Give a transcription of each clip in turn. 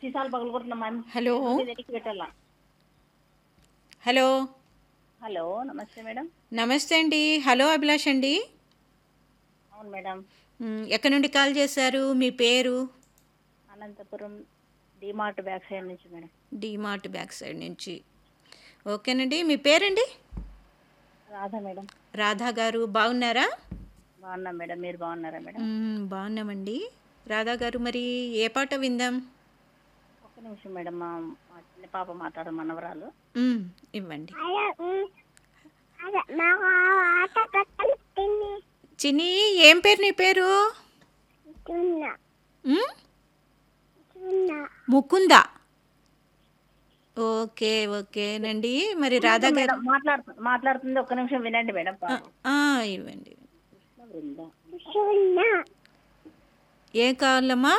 సీసాలు పగలు కొడుతున్నాం హలో వెనక్కి పెట్టాలా హలో హలో నమస్తే మేడం నమస్తే అండి హలో అభిలాష్ అండి అవును మేడం మ్, ఎక్కడి నుండి కాల్ చేశారు మీ పేరు అనంతపురం డిమార్ట్ బ్యాక్ సైడ్ నుంచి మేడం డిమార్ట్ బ్యాక్ సైడ్ నుంచి ఓకేనండి మీ పేరండి రాధా మేడం రాధా గారు బాగున్నారా బాగున్నాం మేడం మీరు బాగున్నారా మేడం మ్, బాగున్నామండి రాధా గారు మరి ఏ పాట విందాం ఒక్క నిమిషం మేడం మా మా చిన్న పాప మాట్లాడు మనవరాలు మ్, ఇవ్వండి చిన్ని ఏం పేరు నీ పేరు మ్? ముకుంద ఓకే ఓకేనండి మరి రాధా గారు మేడం మాట్లాడుతు మాట్లాడుతుంది ఒక్క నిమిషం వినండి మేడం పాప. ఆ, ఇవ్వండి బృందా. ఏం కావాలమ్మా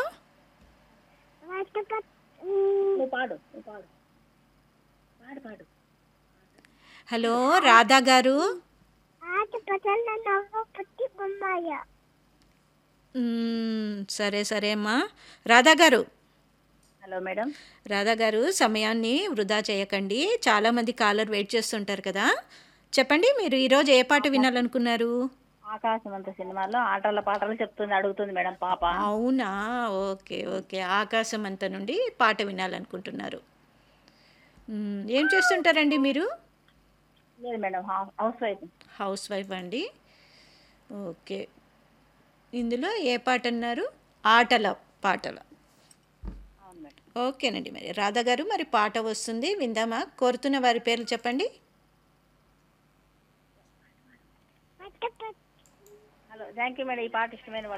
నువ్వు పాడు నువ్వు పాడు పాడు పాడు హలో రాధా గారు మ్, సరే సరే అమ్మా రాధా గారు హలో మేడం రాధా గారు సమయాన్ని వృధా చేయకండి చాలామంది కాలర్ వెయిట్ చేస్తుంటారు కదా చెప్పండి మీరు ఈరోజు ఏ పాట వినాలనుకున్నారు ఆకాశం అంత సినిమాలో ఆటల పాటలు చెప్తుంది అడుగుతుంది మేడం పాప అవునా ఓకే ఓకే ఆకాశం అంత నుండి పాట వినాలనుకుంటున్నారు మ్, ఏం చేస్తుంటారండి మీరు లేదు madam how- housewife housewife అండి ఓకే ఇందులో ఏ పాట అన్నారు ఆటల పాటల అవును మేడం ఓకేనండి మరి రాధా గారు మరి పాట వస్తుంది విందామా కోరుతున్న వారి పేర్లు చెప్పండి హలో థ్యాంక్ యూ మేడం ఈ పాట ఇష్టమైన